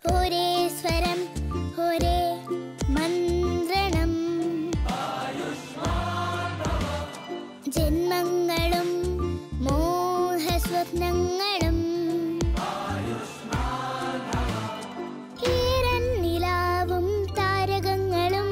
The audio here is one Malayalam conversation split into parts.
ഒരേ സ്വരം ഒരേ മന്ത്രണം ജന്മങ്ങളും മോഹസ്വപ്നങ്ങളും ഈരൻ നിലാവും താരകങ്ങളും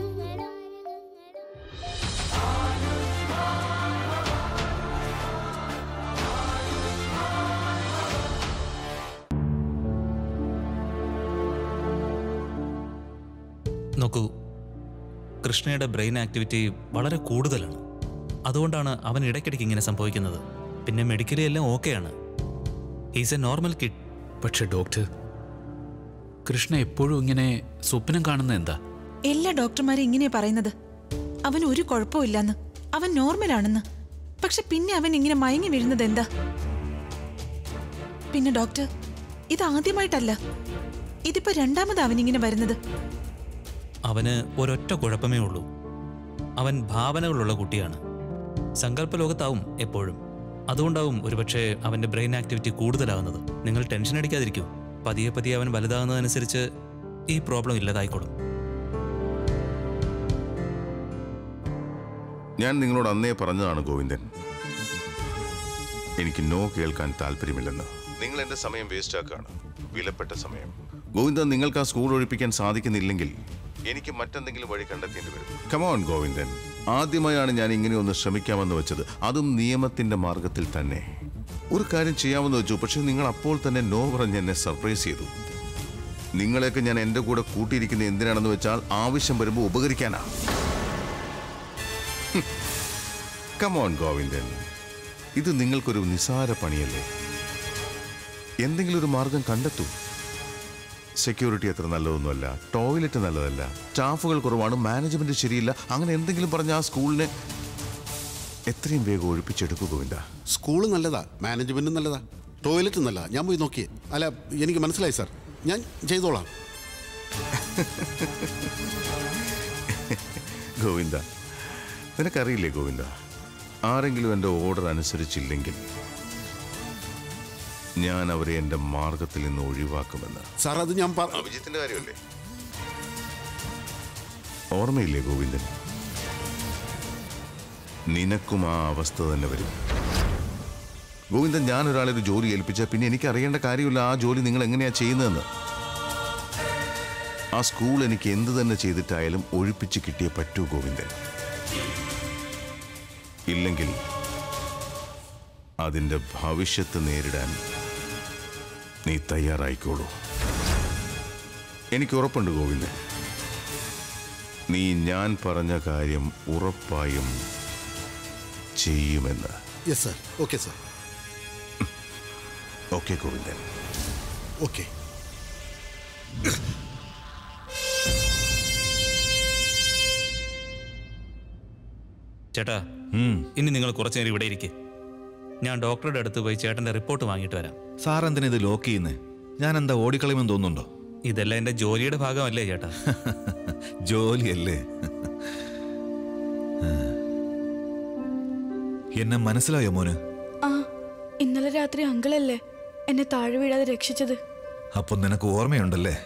നോക്കൂ കൃഷ്ണയുടെ ബ്രെയിൻ ആക്ടിവിറ്റി വളരെ കൂടുതലാണ് അതുകൊണ്ടാണ് അവൻ ഇടയ്ക്കിടയ്ക്ക് ഇങ്ങനെ സംഭവിക്കുന്നത് പിന്നെ മെഡിക്കലി എല്ലാം ഓക്കെയാണ് ഹീസ് എ നോർമൽ കിഡ് പക്ഷെ ഡോക്ടർ കൃഷ്ണ എപ്പോഴും ഇങ്ങനെ സ്വപ്നം കാണുന്ന എന്താ എല്ലാ ഡോക്ടർമാരും ഇങ്ങനെ പറയുന്നത് അവൻ ഒരു കുഴപ്പമില്ലെന്ന് അവൻ നോർമലാണെന്ന് പക്ഷെ പിന്നെ അവൻ ഇങ്ങനെ മയങ്ങി വീഴുന്നത് എന്താ പിന്നെ ഡോക്ടർ ഇത് ആദ്യമായിട്ടല്ല ഇതിപ്പോ രണ്ടാമത് അവൻ ഇങ്ങനെ വരുന്നത് അവന് ഒരൊറ്റ കുഴപ്പമേ ഉള്ളൂ അവൻ ഭാവനകളുള്ള കുട്ടിയാണ് സങ്കല്പ ലോകത്താവും എപ്പോഴും അതുകൊണ്ടാവും ഒരുപക്ഷെ അവന്റെ ബ്രെയിൻ ആക്ടിവിറ്റി കൂടുതലാവുന്നത് നിങ്ങൾ ടെൻഷൻ അടിക്കാതിരിക്കൂ പതിയെ പതിയെ അവൻ വലുതാകുന്നതനുസരിച്ച് ഈ പ്രോബ്ലം ഇല്ലാതായിക്കോളും ഞാൻ നിങ്ങളോട് അന്നേ പറഞ്ഞതാണ് ഗോവിന്ദൻ എനിക്ക് നോ കേൾക്കാൻ താല്പര്യമില്ലെന്ന് നിങ്ങൾ എന്റെ സമയം വേസ്റ്റ് ആക്കാണ് വിലപ്പെട്ട സമയം ഗോവിന്ദൻ നിങ്ങൾക്ക് ആ സ്കൂൾ ഒഴിപ്പിക്കാൻ സാധിക്കുന്നില്ലെങ്കിൽ എനിക്ക് മറ്റെന്തെങ്കിലും വഴി കണ്ടെത്തേണ്ടി വരും കമോൺ ഗോവിന്ദൻ ആദ്യമായാണ് ഞാൻ ഇങ്ങനെ ഒന്ന് ശ്രമിക്കാമെന്ന് വെച്ചത് അതും നിയമത്തിന്റെ മാർഗത്തിൽ തന്നെ ഒരു കാര്യം ചെയ്യാമെന്ന് വെച്ചു പക്ഷെ നിങ്ങൾ അപ്പോൾ തന്നെ നോ പറഞ്ഞ് എന്നെ സർപ്രൈസ് ചെയ്തു നിങ്ങളെയൊക്കെ ഞാൻ എൻ്റെ കൂടെ കൂട്ടിയിരിക്കുന്നത് എന്തിനാണെന്ന് വെച്ചാൽ ആവശ്യം വരുമ്പോൾ ഉപകരിക്കാനാ കമോൺ ഗോവിന്ദൻ ഇത് നിങ്ങൾക്കൊരു നിസാര പണിയല്ലേ എന്തെങ്കിലും ഒരു മാർഗം കണ്ടെത്തൂ സെക്യൂരിറ്റി അത്ര നല്ലതൊന്നുമല്ല ടോയ്ലറ്റ് നല്ലതല്ല സ്റ്റാഫുകൾ കുറവാണ് മാനേജ്മെന്റ് ശരിയില്ല അങ്ങനെ എന്തെങ്കിലും പറഞ്ഞ ആ സ്കൂളിനെ എത്രയും വേഗം ഒഴിപ്പിച്ചെടുക്കൂ ഗോവിന്ദ സ്കൂള് നല്ലതാ മാനേജ്മെന്റും നല്ലതാ ടോയ്ലറ്റ് നല്ലതാ ഞാൻ പോയി നോക്കിയേ അല്ല എനിക്ക് മനസ്സിലായി സാർ ഞാൻ ചെയ്തോളാം ഗോവിന്ദ നിനക്കറിയില്ലേ ഗോവിന്ദ ആരെങ്കിലും എൻ്റെ ഓർഡർ അനുസരിച്ചില്ലെങ്കിൽ ഞാൻ അവരെ എൻ്റെ മാർഗത്തിൽ നിന്ന് ഒഴിവാക്കുമെന്ന് സാർ അത് ഞാൻ പറ അഭിജിത്തിന്റെ കാര്യമല്ലേ ഓർമ്മയില്ലേ ഗോവിന്ദൻ നിനക്കും ആ അവസ്ഥ തന്നെ വരും ഗോവിന്ദൻ ഞാൻ ഒരാളെ ഒരു ജോലി ഏൽപ്പിച്ചാൽ പിന്നെ എനിക്ക് അറിയേണ്ട കാര്യമില്ല ആ ജോലി നിങ്ങൾ എങ്ങനെയാ ചെയ്യുന്നതെന്ന് ആ സ്കൂൾ എനിക്ക് എന്ത് തന്നെ ചെയ്തിട്ടായാലും ഒഴിപ്പിച്ച് കിട്ടിയേ പറ്റൂ ഗോവിന്ദൻ ഇല്ലെങ്കിൽ അതിൻ്റെ ഭവിഷ്യത്ത് നേരിടാൻ നീ തയ്യാറായിക്കോളൂ എനിക്ക് ഉറപ്പുണ്ട് ഗോവിന്ദൻ നീ ഞാൻ പറഞ്ഞ കാര്യം ഉറപ്പായും ചെയ്യുമെന്ന് yes sir okay sir okay Govindan okay ചേട്ടാ ഇനി നിങ്ങൾ കുറച്ചു നേരം ഇവിടെ ഇരിക്കെ ഞാൻ ഡോക്ടറുടെ അടുത്ത് പോയി ചേട്ടന്റെ റിപ്പോർട്ട് വാങ്ങിയിട്ട് വരാം സാർ എന്തിനാ ഇത് ലോക്ക് ചെയ്യുന്നേ ഞാൻ എന്താ ഓടിക്കളയുമെന്ന് തോന്നുന്നുണ്ടോ ഇതെല്ലാം എന്റെ ജോലിയുടെ ഭാഗമല്ലേ ചേട്ടാ ജോലിയല്ലേ എന്നെ മനസ്സിലായോ മോന് ആ ഇന്നലെ രാത്രി അങ്കിളല്ലേ എന്നെ താഴെ വീഴാതെ രക്ഷിച്ചത് അപ്പൊ നിനക്ക് ഓർമ്മയുണ്ടല്ലേ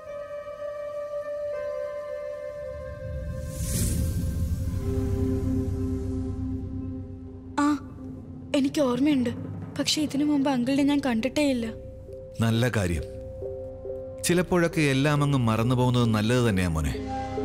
ആ എനിക്ക് ഓർമ്മയുണ്ട് പക്ഷെ ഇതിനു മുമ്പ് അങ്കിളിനെ ഞാൻ കണ്ടിട്ടേ ഇല്ല നല്ല കാര്യം ചിലപ്പോഴൊക്കെ എല്ലാം അങ്ങ് മറന്നു പോകുന്നത് നല്ലത് തന്നെയാ മോനെ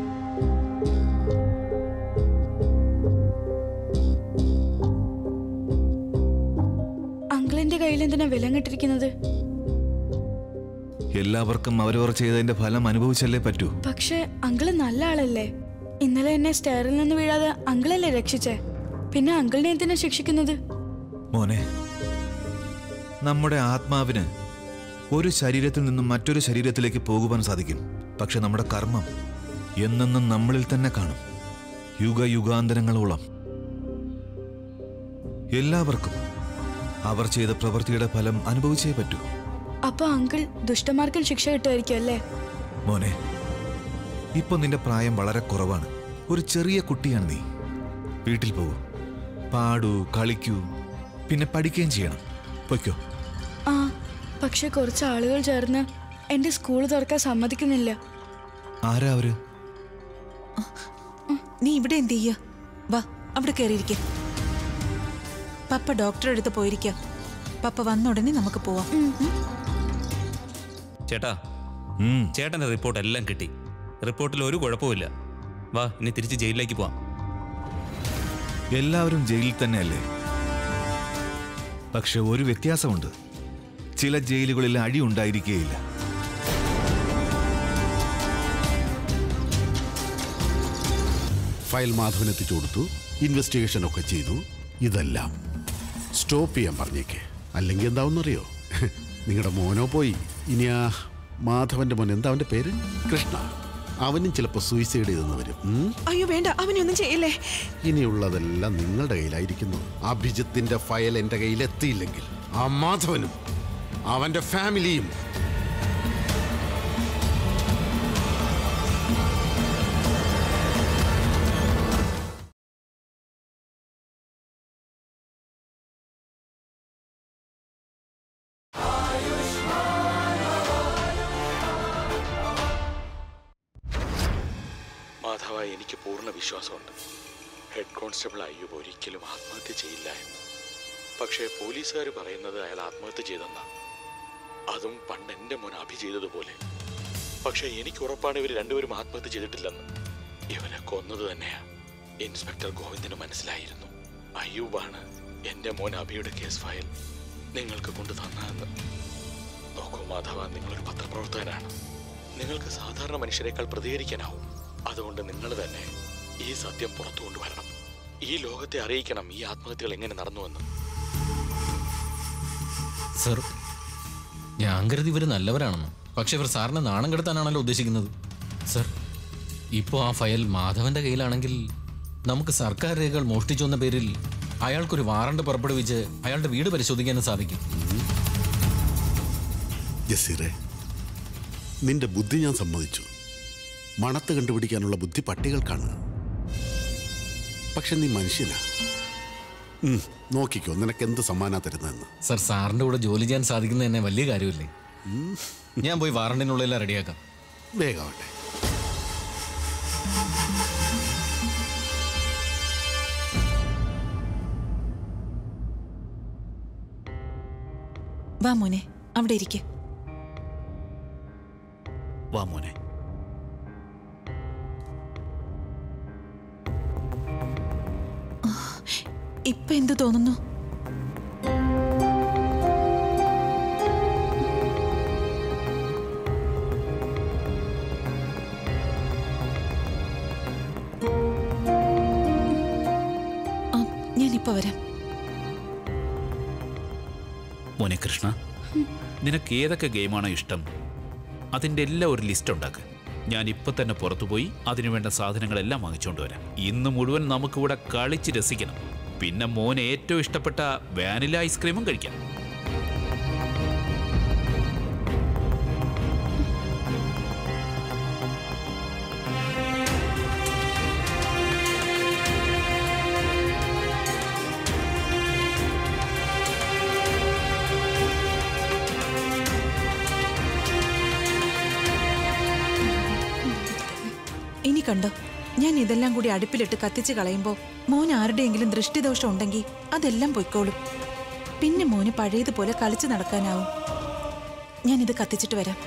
അങ്കിളിന്റെ കയ്യിൽ എന്തിനാ വിലങ്ങിട്ടിരിക്കുന്നത് എല്ലാവർക്കും അവരവർ ചെയ്തതിന്റെ ഫലം അനുഭവിച്ചല്ലേ പറ്റൂ പക്ഷെ അങ്കിള് നല്ല ആളല്ലേ ഇന്നലെ എന്നെ സ്റ്റെയറിൽ നിന്ന് വീഴാതെ അങ്കിളല്ലേ രക്ഷിച്ചേ പിന്നെ അങ്കിളിനെ എന്തിനാ ശിക്ഷിക്കുന്നത് മോനെ നമ്മുടെ ആത്മാവിന് ഒരു ശരീരത്തിൽ നിന്നും മറ്റൊരു ശരീരത്തിലേക്ക് പോകുവാൻ സാധിക്കും പക്ഷെ നമ്മുടെ കർമ്മം എന്നെന്നും നമ്മളിൽ തന്നെ കാണും യുഗ യുഗാന്തരങ്ങളോളം എല്ലാവർക്കും അവർ ചെയ്ത പ്രവൃത്തിയുടെ ഫലം അനുഭവിച്ചേ പറ്റൂ അപ്പൊ അങ്കിൾ ദുഷ്ടന്മാർക്കും ശിക്ഷ കിട്ടുമായിരിക്കും അല്ലേ മോനെ ഇപ്പൊ നിന്റെ പ്രായം വളരെ കുറവാണ് ഒരു ചെറിയ കുട്ടിയാണ് നീ വീട്ടിൽ പോകൂ പാടൂ കളിക്കൂ പിന്നെ പഠിക്കുകയും ചെയ്യണം പൊയ്ക്കോ ആ പക്ഷെ കുറച്ച് ആളുകൾ ചേർന്ന് എന്റെ സ്കൂൾ തുറക്കാൻ സമ്മതിക്കുന്നില്ല ആരാ അവര് നീ ഇവിടെ എന്ത് ചെയ്യ വാ അവിടെ കയറിയിരിക്ക പപ്പ ഡോക്ടറെ അടുത്ത് പോയിരിക്ക പപ്പ വന്ന ഉടനെ നമുക്ക് പോവാം ഉം? ചേട്ടാ ഉം. ചേട്ടന്റെ റിപ്പോർട്ട് എല്ലാം കിട്ടി റിപ്പോർട്ടിൽ ഒരു കുഴപ്പമില്ല വാ ഇനി തിരിച്ച് ജയിലിലേക്ക് പോവാം എല്ലാവരും ജയിലിൽ തന്നെയല്ലേ പക്ഷെ ഒരു വ്യത്യാസമുണ്ട് ചില ജയിലുകളിൽ അടി ഉണ്ടായിരിക്കുകയില്ല ഫയൽ മാധവൻ എത്തിച്ചു കൊടുത്തു ഇൻവെസ്റ്റിഗേഷൻ ഒക്കെ ചെയ്തു ഇതെല്ലാം സ്റ്റോപ്പ് ചെയ്യാൻ പറഞ്ഞേക്ക് അല്ലെങ്കിൽ എന്താവുന്നറിയോ നിങ്ങളുടെ മോനോ പോയി ഇനി ആ മാധവന്റെ മോൻ എന്താ അവന്റെ പേര് കൃഷ്ണ അവനും ചിലപ്പോൾ സൂയിസൈഡ് ചെയ്തെന്ന് വരും ഉം? അയ്യോ വേണ്ട അവനൊന്നും ചെയ്യല്ലേ ഇനിയുള്ളതെല്ലാം നിങ്ങളുടെ കയ്യിലായിരിക്കുന്നു അഭിജിത്തിന്റെ ഫയൽ എൻ്റെ കയ്യിൽ എത്തിയില്ലെങ്കിൽ ആ മാധവനും അവന്റെ ഫാമിലിയും മാധവ എനിക്ക് പൂർണ്ണ വിശ്വാസമുണ്ട് ഹെഡ് കോൺസ്റ്റബിൾ അയ്യൂബ് ഒരിക്കലും ആത്മഹത്യ ചെയ്യില്ല എന്ന് പക്ഷേ പോലീസുകാർ പറയുന്നത് അയാൾ ആത്മഹത്യ ചെയ്തെന്നാ അതും പണ്ട് എൻ്റെ മോൻ അഭി ചെയ്തതുപോലെ പക്ഷേ എനിക്ക് ഉറപ്പാണ് ഇവർ രണ്ടുപേരും ആത്മഹത്യ ചെയ്തിട്ടില്ലെന്ന് ഇവനെ കൊന്നത് തന്നെയാ ഇൻസ്പെക്ടർ ഗോവിന്ദന് മനസ്സിലായിരുന്നു അയ്യൂബാണ് എൻ്റെ മോൻ അഭിയുടെ കേസ് ഫയൽ നിങ്ങൾക്ക് കൊണ്ടു തന്നതെന്ന് നോക്കൂ മാധവ നിങ്ങളൊരു പത്രപ്രവർത്തകനാണ് നിങ്ങൾക്ക് സാധാരണ മനുഷ്യരെക്കാൾ പ്രതികരിക്കാനാവും അതുകൊണ്ട് നിങ്ങൾ തന്നെ ഈ സത്യം പുറത്തു കൊണ്ടുവരണം ഈ ലോകത്തെ അറിയിക്കണം ഈ ആത്മഹത്യകൾ എങ്ങനെ നടന്നുവെന്ന് സർ ഞാൻ കരുതി ഇവർ നല്ലവരാണെന്ന് പക്ഷെ ഇവർ സാറിനെ നാണം കെടുത്താനാണല്ലോ ഉദ്ദേശിക്കുന്നത് സർ ഇപ്പോൾ ആ ഫയൽ മാധവന്റെ കയ്യിലാണെങ്കിൽ നമുക്ക് സർക്കാർ രേഖകൾ മോഷ്ടിച്ചു എന്ന പേരിൽ അയാൾക്കൊരു വാറണ്ട് പുറപ്പെടുവിച്ച് അയാളുടെ വീട് പരിശോധിക്കാനും സാധിക്കും ജസീറെ നിന്റെ ബുദ്ധി ഞാൻ സമ്മതിച്ചു മണത്ത് കണ്ടുപിടിക്കാനുള്ള ബുദ്ധി പട്ടികൾക്കാണ് പക്ഷെ നീ മനുഷ്യനാ ഉം, നോക്കിക്കോ നിനക്ക് എന്ത് സമ്മാനാ തരുന്നതെന്ന് സർ സാറിന്റെ കൂടെ ജോലി ചെയ്യാൻ സാധിക്കുന്നത് തന്നെ വലിയ കാര്യമല്ലേ ഞാൻ പോയി വാറണ്ടിനുള്ളതെല്ലാം റെഡിയാക്കാം വേഗമാവട്ടെ വാ മോനെ അവിടെ ഇരിക്കെ വാ മോനെ ഇപ്പൊ എന്ത് തോന്നുന്നു ആ, ഞാനിപ്പോ വരാം മോനെ കൃഷ്ണ നിനക്ക് ഏതൊക്കെ ഗെയിമാണോ ഇഷ്ടം അതിൻ്റെ എല്ലാം ഒരു ലിസ്റ്റ് ഉണ്ടാക്ക് ഞാൻ ഇപ്പൊ തന്നെ പുറത്തുപോയി അതിനുവേണ്ട സാധനങ്ങളെല്ലാം വാങ്ങിച്ചുകൊണ്ട് വരാം ഇന്ന് മുഴുവൻ നമുക്കിവിടെ കളിച്ച് രസിക്കണം പിന്നെ മോന് ഏറ്റവും ഇഷ്ടപ്പെട്ട വാനില ഐസ്ക്രീമും കഴിക്കാം ഇനി കണ്ടോ ഞാൻ ഇതെല്ലാം കൂടി അടുപ്പിലിട്ട് കത്തിച്ച് കളയുമ്പോൾ മോൻ ആരുടെയെങ്കിലും ദൃഷ്ടിദോഷം ഉണ്ടെങ്കിൽ അതെല്ലാം പൊയ്ക്കോളും പിന്നെ മോന് പഴയതുപോലെ കളിച്ചു നടക്കാനാവും ഞാൻ ഇത് കത്തിച്ചിട്ട് വരാം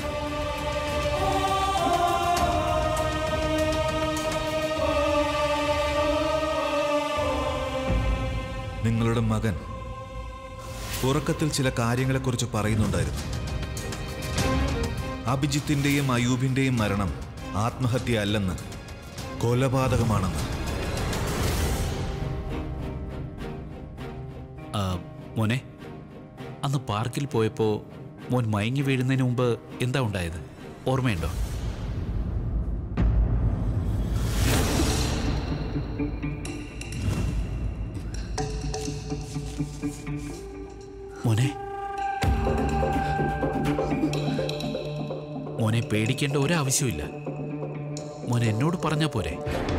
നിങ്ങളുടെ മകൻ ഉറക്കത്തിൽ ചില കാര്യങ്ങളെക്കുറിച്ച് പറയുന്നുണ്ടായിരുന്നു അഭിജിത്തിന്റെയും അയൂബിന്റെയും മരണം ആത്മഹത്യ അല്ലെന്ന് കൊലപാതകമാണെന്ന് ആ, മോനെ അന്ന് പാർക്കിൽ പോയപ്പോൾ മോൻ മയങ്ങി വീഴുന്നതിന് മുമ്പ് എന്താ ഉണ്ടായത് ഓർമ്മയുണ്ടോ മോനെ മോനെ പേടിക്കേണ്ട ഒരാവശ്യമില്ല മോൻ എന്നോട് പറഞ്ഞാ പോരെ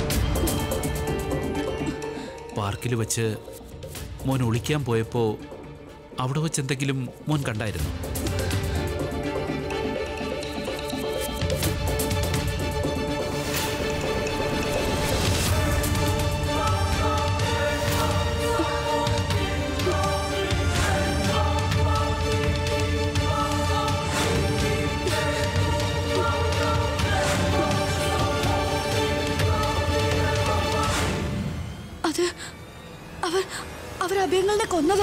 പാർക്കിൽ വെച്ച് മോൻ ഒളിക്കാൻ പോയപ്പോൾ അവിടെ വെച്ച് എന്തെങ്കിലും മോൻ കണ്ടായിരുന്നു അഭയങ്ങളെ കൊന്നതാ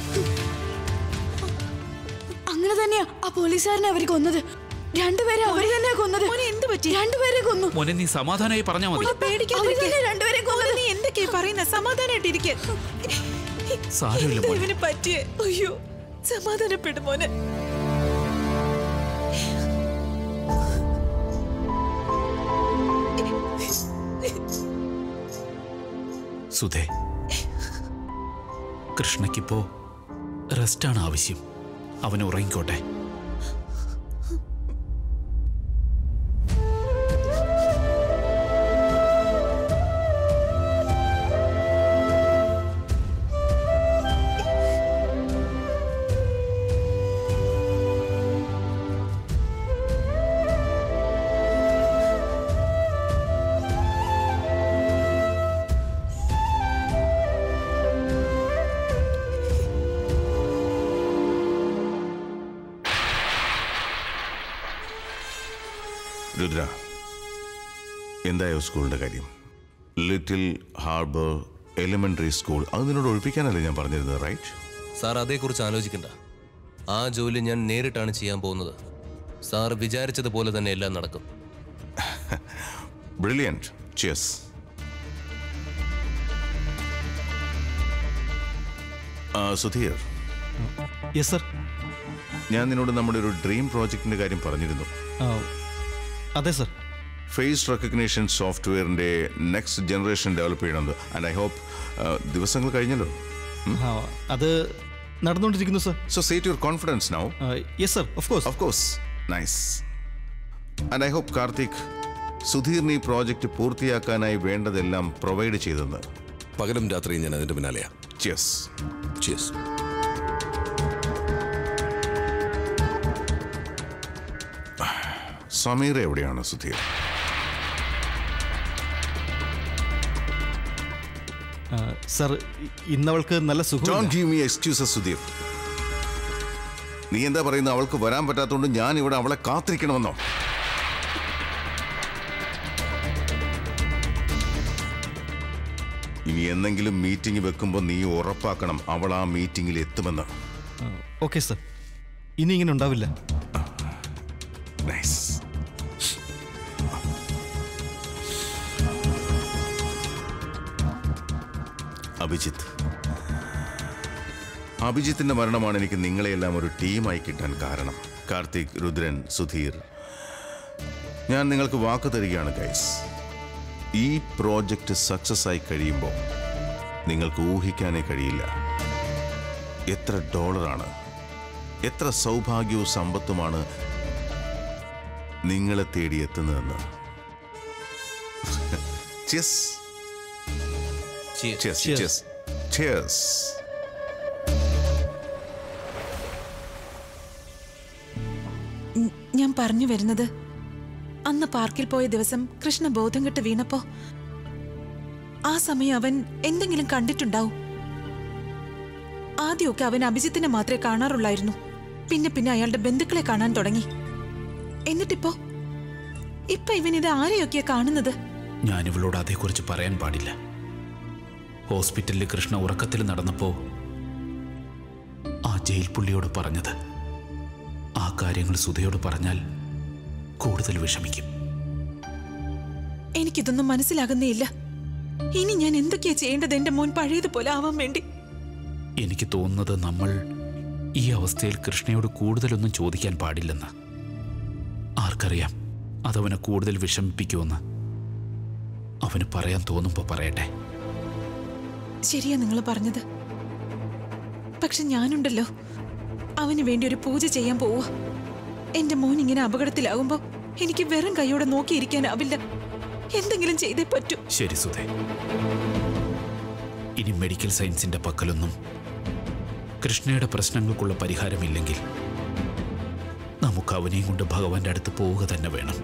അങ്ങനെ തന്നെയാ ആ പോലീസുകാരനെ അവര് കൊന്നത് രണ്ടുപേരെ അവര് തന്നെയാ കൊന്നത് എന്ത് പറ്റി രണ്ടുപേരെ കൊന്നു മോനെ നീ സമാധാനമായി പറഞ്ഞാൽ മതി അവര് പേടിക്കാതിരിക്കെ. തന്നെ രണ്ടുപേരെ കൊന്നത് നീ എന്തൊക്കെയാ പറയുന്ന സമാധാനായിട്ടിരിക്കെ സാരമില്ല മോനെ ഇവന് പറ്റിയേ അയ്യോ സമാധാനപ്പെടും മോനെ സുധേ കൃഷ്ണയ്ക്കിപ്പോ റെസ്റ്റാണ് ആവശ്യം അവൻ ഉറങ്ങിക്കോട്ടെ രുദ്ര എന്തായോ സ്കൂളിന്റെ കാര്യം ലിറ്റിൽ ഹാർബർ എലിമെന്ററി സ്കൂൾ അത് നിന്നോട് ഒഴിപ്പിക്കാനല്ലേ ഞാൻ പറഞ്ഞിരുന്നത് റൈറ്റ് സാർ അതേക്കുറിച്ച് ആലോചിക്കണ്ട ആ ജോലി ഞാൻ നേരിട്ടാണ് ചെയ്യാൻ പോകുന്നത് സാർ വിചാരിച്ചതുപോലെ തന്നെ എല്ലാം നടക്കും ബ്രില്യൻറ്റ് ചിയസ് സുധീർ യെസ് സർ ഞാൻ നിന്നോട് നമ്മുടെ ഒരു ഡ്രീം പ്രോജക്റ്റിന്റെ കാര്യം പറഞ്ഞിരുന്നു അതെ സർ ഫേസ് റെക്കഗ്നേഷൻ സോഫ്റ്റ്വെയറിന്റെ നെക്സ്റ്റ് ജനറേഷൻ ഡെവലപ്പ് ചെയ്യണമെന്ന് ആൻഡ് ഐ ഹോപ്പ് ദിവസങ്ങൾ കഴിഞ്ഞല്ലോ ആ, അത് നടന്നുകൊണ്ടിരിക്കുന്നു sir so set your confidence now yes sir of course of course nice and I hope Karthik സുധീറിന് ഈ പ്രോജക്റ്റ് പൂർത്തിയാക്കാനായി വേണ്ടതെല്ലാം പ്രൊവൈഡ് ചെയ്തെന്ന് പകലും രാത്രിയും ഞാൻ അതിന്റെ പിന്നാലെയാ ചിയസ് ചിയസ് സമീർ എവിടെയാണ് സുധീർ സർ ഇന്നവൾക്ക് നല്ല സുഖം Don't give me excuses, Sudheer നീ എന്താ പറയുന്നത് അവൾക്ക് വരാൻ പറ്റാത്തതുകൊണ്ട് ഞാൻ ഇവിടെ അവളെ കാത്തിരിക്കണമെന്നോ ഇനി എന്തെങ്കിലും മീറ്റിംഗ് വെക്കുമ്പോൾ നീ ഉറപ്പാക്കണം അവൾ ആ മീറ്റിംഗിൽ എത്തുമെന്ന് ഓക്കെ സർ ഇനി ഇങ്ങനെ ഉണ്ടാവില്ല നൈസ് അഭിജിത്ത് അഭിജിത്തിന്റെ മരണമാണ് എനിക്ക് നിങ്ങളെയെല്ലാം ഒരു ടീമായി കിട്ടാൻ കാരണം കാർത്തിക് രുദ്രൻ സുധീർ ഞാൻ നിങ്ങൾക്ക് വാക്ക് തരികയാണ് ഗൈസ് ഈ പ്രോജക്റ്റ് സക്സസ് ആയി കഴിയുമ്പോൾ നിങ്ങൾക്ക് ഊഹിക്കാനേ കഴിയില്ല എത്ര ഡോളറാണ് എത്ര സൗഭാഗ്യവും സമ്പത്തുമാണ് നിങ്ങളെ തേടി എത്തുന്നതെന്ന് ചെസ് ചെസ് ചെസ് ചെസ് ഉം, ഞാൻ പറഞ്ഞു വരുന്നത് അന്ന് പാർക്കിൽ പോയ ദിവസം കൃഷ്ണ ബോധം കെട്ട് വീണപ്പോ ആ സമയം അവൻ എന്തെങ്കിലും കണ്ടിട്ടുണ്ടാവും ആദ്യമൊക്കെ അവൻ അഭിജിത്തിനെ മാത്രമേ കാണാറുള്ളായിരുന്നു പിന്നെ പിന്നെ അയാളുടെ ബന്ധുക്കളെ കാണാൻ തുടങ്ങി എന്നിട്ടിപ്പോ ഇപ്പൊ ഇവൻ ഇത് ആരെയൊക്കെയാ കാണുന്നത് ഞാൻ ഇവളോട് അതേക്കുറിച്ച് പറയാൻ പാടില്ല ഹോസ്പിറ്റലിൽ കൃഷ്ണ ഉറക്കത്തിൽ നടന്നപ്പോ ആ ജയിൽ പുള്ളിയോട് പറഞ്ഞത് ആ കാര്യങ്ങൾ സുധയോട് പറഞ്ഞാൽ കൂടുതൽ വിഷമിക്കും എനിക്കിതൊന്നും മനസ്സിലാകുന്നേയില്ല ഇനി ഞാൻ എന്തൊക്കെയാ ചെയ്യേണ്ടത് എന്റെ മോൻ പഴയതുപോലെ ആവാൻ വേണ്ടി എനിക്ക് തോന്നുന്നത് നമ്മൾ ഈ അവസ്ഥയിൽ കൃഷ്ണയോട് കൂടുതലൊന്നും ചോദിക്കാൻ പാടില്ലെന്ന് ആർക്കറിയാം അതവനെ കൂടുതൽ വിഷമിപ്പിക്കുമെന്ന് അവന് പറയാൻ തോന്നുമ്പോ പറയട്ടെ ശരിയാ നിങ്ങൾ പറഞ്ഞത് പക്ഷെ ഞാനുണ്ടല്ലോ അവന് വേണ്ടി ഒരു പൂജ ചെയ്യാൻ പോവുക എന്റെ മോൻ ഇങ്ങനെ അപകടത്തിലാകുമ്പോ എനിക്ക് വെറും കൈയോടെ നോക്കിയിരിക്കാനാവില്ല എന്തെങ്കിലും ചെയ്തേ പറ്റൂ ശരി സുധേ ഇനി മെഡിക്കൽ സയൻസിന്റെ പക്കലൊന്നും കൃഷ്ണയുടെ പ്രശ്നങ്ങൾക്കുള്ള പരിഹാരമില്ലെങ്കിൽ നമുക്ക് അവനെയും കൊണ്ട് ഭഗവാന്റെ അടുത്ത് പോവുക തന്നെ വേണം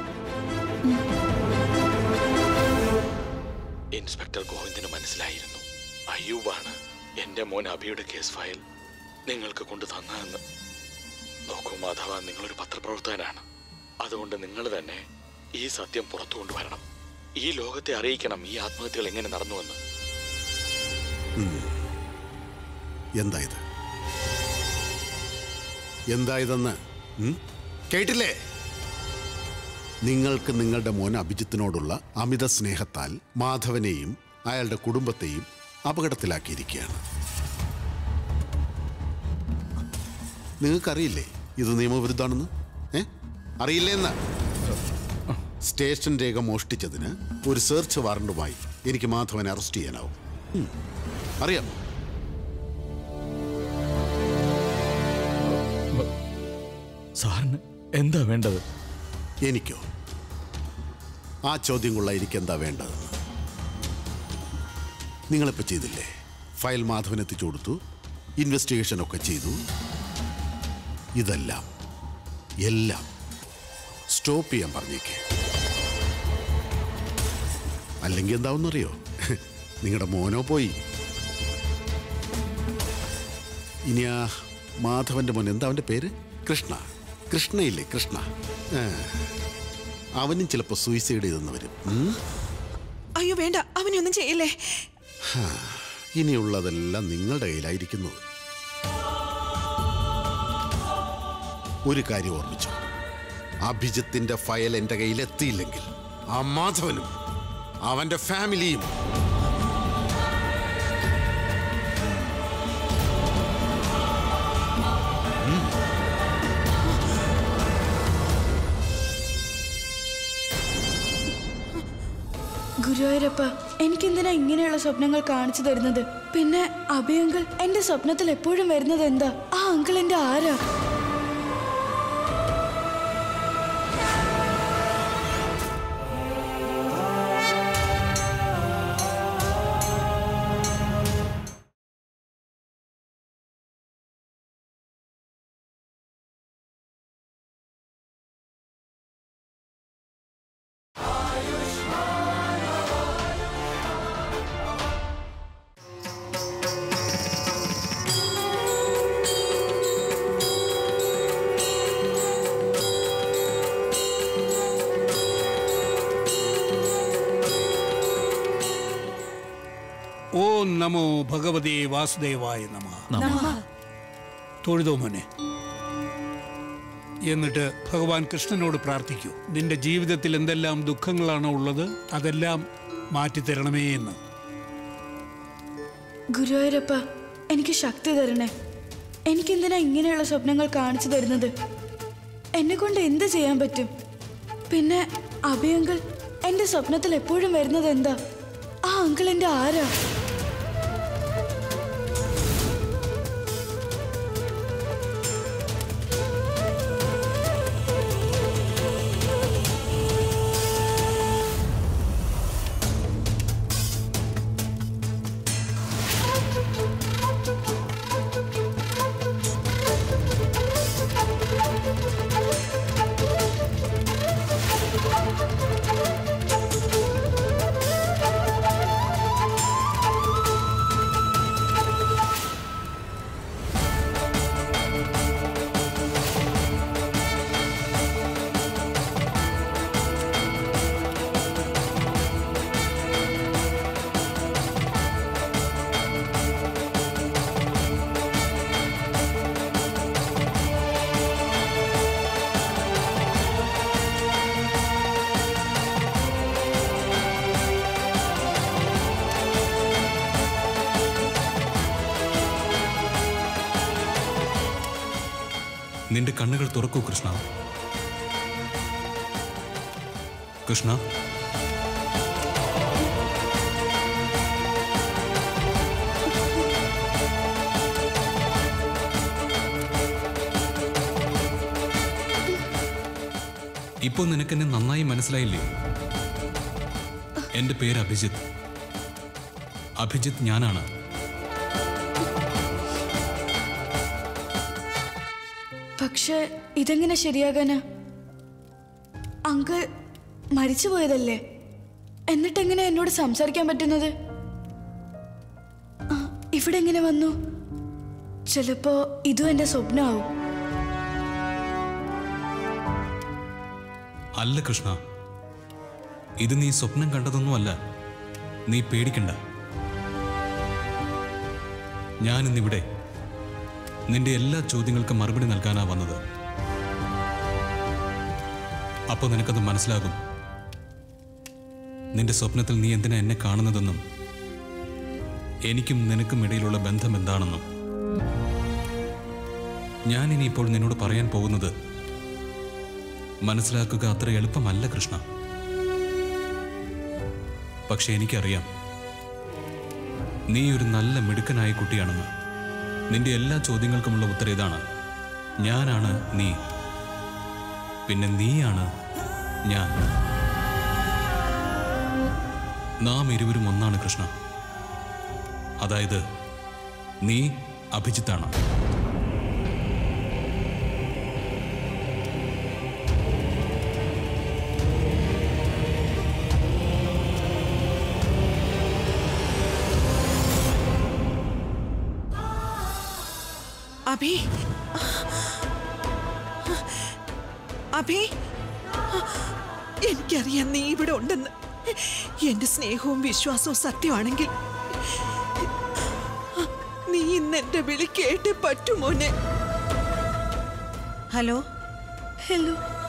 ഇൻസ്പെക്ടർ ഗോവിന്ദന് മനസ്സിലായിരുന്നു അയ്യൂബാണ് എന്റെ മോൻ അഭിയുടെ കേസ് ഫയൽ നിങ്ങൾക്ക് കൊണ്ട് തന്നതെന്ന് നോക്കൂ മാധവ നിങ്ങളൊരു പത്രപ്രവർത്തകനാണ് അതുകൊണ്ട് നിങ്ങൾ തന്നെ ഈ സത്യം പുറത്തു കൊണ്ടുവരണം ഈ ലോകത്തെ അറിയിക്കണം ഈ ആത്മഹത്യകൾ എങ്ങനെ നടന്നുവെന്ന് എന്താ ഇത് എന്താ ഇതെന്ന് ഉം? കേട്ടില്ലേ നിങ്ങൾക്ക് നിങ്ങളുടെ മോൻ അഭിജിത്തിനോടുള്ള അമിത സ്നേഹത്താൽ മാധവനെയും അയാളുടെ കുടുംബത്തെയും അപകടത്തിലാക്കിയിരിക്കുകയാണ് നിങ്ങൾക്കറിയില്ലേ ഇത് നിയമവിരുദ്ധാണെന്ന് ഏ അറിയില്ലേ എന്ന് സ്റ്റേഷൻ രേഖ മോഷ്ടിച്ചതിന് ഒരു സെർച്ച് വാറണ്ടുമായി എനിക്ക് മാധവനെ അറസ്റ്റ് ചെയ്യാനാവും ഉം. അറിയാം സാറിന് എന്താ വേണ്ടത് എനിക്കോ ആ ചോദ്യം കൊള്ള എനിക്ക് എന്താ വേണ്ടതെന്ന് നിങ്ങളിപ്പോൾ ചെയ്തില്ലേ ഫയൽ മാധവൻ എത്തിച്ചു കൊടുത്തു ഇൻവെസ്റ്റിഗേഷൻ ഒക്കെ ചെയ്തു ഇതെല്ലാം എല്ലാം സ്റ്റോപ്പ് ചെയ്യാൻ പറഞ്ഞേക്കേ അല്ലെങ്കിൽ എന്താവുന്നറിയോ നിങ്ങളുടെ മോനോ പോയി ഇനി ആ മാധവന്റെ മോൻ എന്താ അവന്റെ പേര് കൃഷ്ണ കൃഷ്ണയില്ലേ കൃഷ്ണ ആ. അവനും ചിലപ്പോൾ സൂയിസൈഡ് ചെയ്തെന്ന് വരും ഉം? അയ്യോ വേണ്ട അവനൊന്നും ചെയ്യില്ലേ ഹാ. ഇനിയുള്ളതെല്ലാം നിങ്ങളുടെ കയ്യിലായിരിക്കുന്നത് ഒരു കാര്യം ഓർമ്മിച്ചു അഭിജിത്തിന്റെ ഫയൽ എൻ്റെ കയ്യിൽ എത്തിയില്ലെങ്കിൽ ആ മാധവനും അവന്റെ ഫാമിലിയും ഗുരുവായൂരപ്പ എനിക്കെന്തിനാ ഇങ്ങനെയുള്ള സ്വപ്നങ്ങൾ കാണിച്ചു തരുന്നത് പിന്നെ അഭയങ്കിൾ എന്റെ സ്വപ്നത്തിൽ എപ്പോഴും വരുന്നത് എന്താ ആ അങ്കിൾ എന്റെ ആരാ ഓം നമോ ഭഗവതേ വാസുദേവായ നമ തൊഴുതോ മോനെ എന്നിട്ട് ഭഗവാൻ കൃഷ്ണനോട് പ്രാർത്ഥിക്കൂ നിന്റെ ജീവിതത്തിൽ എന്തെല്ലാം ദുഃഖങ്ങളാണോ ഉള്ളത് അതെല്ലാം മാറ്റിത്തരണമേ എന്ന് ഗുരുവായൂരപ്പ എനിക്ക് ശക്തി തരണേ എനിക്കെന്തിനാ ഇങ്ങനെയുള്ള സ്വപ്നങ്ങൾ കാണിച്ചു തരുന്നത് എന്നെ കൊണ്ട് എന്ത് ചെയ്യാൻ പറ്റും പിന്നെ അഭയങ്കിൾ എന്റെ സ്വപ്നത്തിൽ എപ്പോഴും വരുന്നത് എന്താ ആ അങ്കിൾ എന്റെ ആരാ നിന്റെ കണ്ണുകൾ തുറക്കൂ കൃഷ്ണ കൃഷ്ണ ഇപ്പോൾ നിനക്കെന്നെ നന്നായി മനസ്സിലായില്ലേ എന്റെ പേര് അഭിജിത്ത് അഭിജിത്ത് ഞാനാണ് പക്ഷെ ഇതെങ്ങനെ ശരിയാകാനാ അങ്കിൾ മരിച്ചുപോയതല്ലേ എന്നിട്ടെങ്ങനെ എന്നോട് സംസാരിക്കാൻ പറ്റുന്നത് ആ, ഇവിടെ എങ്ങനെ വന്നു ചിലപ്പോ ഇതും എന്റെ സ്വപ്നമാവും അല്ല കൃഷ്ണ ഇത് നീ സ്വപ്നം കണ്ടതൊന്നുമല്ല നീ പേടിക്കണ്ട ഞാനിന്നിവിടെ നിന്റെ എല്ലാ ചോദ്യങ്ങൾക്കും മറുപടി നൽകാനാ വന്നത് അപ്പോൾ നിനക്കത് മനസ്സിലാകും നിന്റെ സ്വപ്നത്തിൽ നീ എന്തിനാ എന്നെ കാണുന്നതെന്നും എനിക്കും നിനക്കും ഇടയിലുള്ള ബന്ധം എന്താണെന്നും ഞാൻ ഇനിയിപ്പോൾ നിന്നോട് പറയാൻ പോകുന്നത് മനസ്സിലാക്കുക അത്ര എളുപ്പമല്ല കൃഷ്ണ പക്ഷെ എനിക്കറിയാം നീ ഒരു നല്ല മിടുക്കനായ കുട്ടിയാണെന്ന് നിന്റെ എല്ലാ ചോദ്യങ്ങൾക്കുമുള്ള ഉത്തരം ഇതാണ് ഞാനാണ് നീ പിന്നെ നീയാണ് ഞാൻ നാം ഇരുവരും ഒന്നാണ് കൃഷ്ണ അതായത് നീ അഭിജിത്താണ് അഭി അഭി എനിക്കറിയാം നീ ഇവിടെ ഉണ്ടെന്ന് എന്റെ സ്നേഹവും വിശ്വാസവും സത്യമാണെങ്കിൽ നീ ഇന്ന് എന്റെ വിളി കേട്ടേ പറ്റുമോനെ ഹലോ ഹലോ